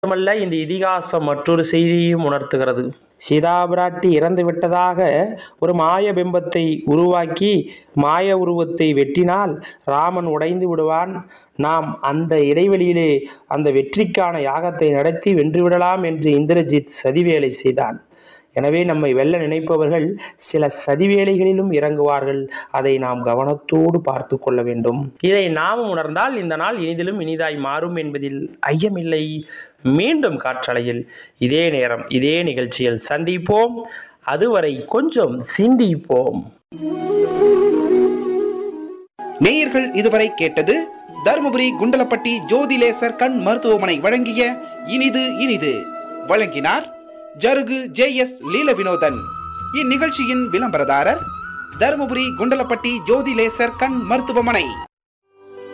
மட்டுமல்ல இந்த இதிகாசம் மற்றொரு செய்தியையும் உணர்த்துகிறது சீதா பிராட்டி இறந்து விட்டதாக ஒரு மாய பிம்பத்தை உருவாக்கி மாய உருவத்தை வெட்டினால் ராமன் உடைந்து விடுவான் நாம் அந்த இடைவெளியிலே அந்த வெற்றிக்கான யாகத்தை நடத்தி வென்றுவிடலாம் என்று இந்திரஜித் சதிவேலை செய்தான் எனவே நம்மை வெல்ல நினைப்பவர்கள் சில சதிவேலைகளிலும் இறங்குவார்கள் அதை நாம் கவனத்தோடு பார்த்து கொள்ள வேண்டும் இதை நாமும் உணர்ந்தால் இந்த நாள் இனிதிலும் இனிதாய் மாறும் என்பதில் ஐயமில்லை மீண்டும் காற்றலையில் இதே நேரம் இதே நிகழ்ச்சியில் சந்திப்போம் அதுவரை கொஞ்சம் சிந்திப்போம் நேயர்கள் இதுவரை கேட்டது தருமபுரி குண்டலப்பட்டி ஜோதிலேசர் கண் மருத்துவமனை வழங்கிய இனிது இனிது வழங்கினார் ஜருகு ஜே எஸ் லீல வினோதன் இந்நிகழ்ச்சியின் விளம்பரதாரர் தருமபுரி குண்டலப்பட்டி ஜோதிலேசர் கண் மருத்துவமனை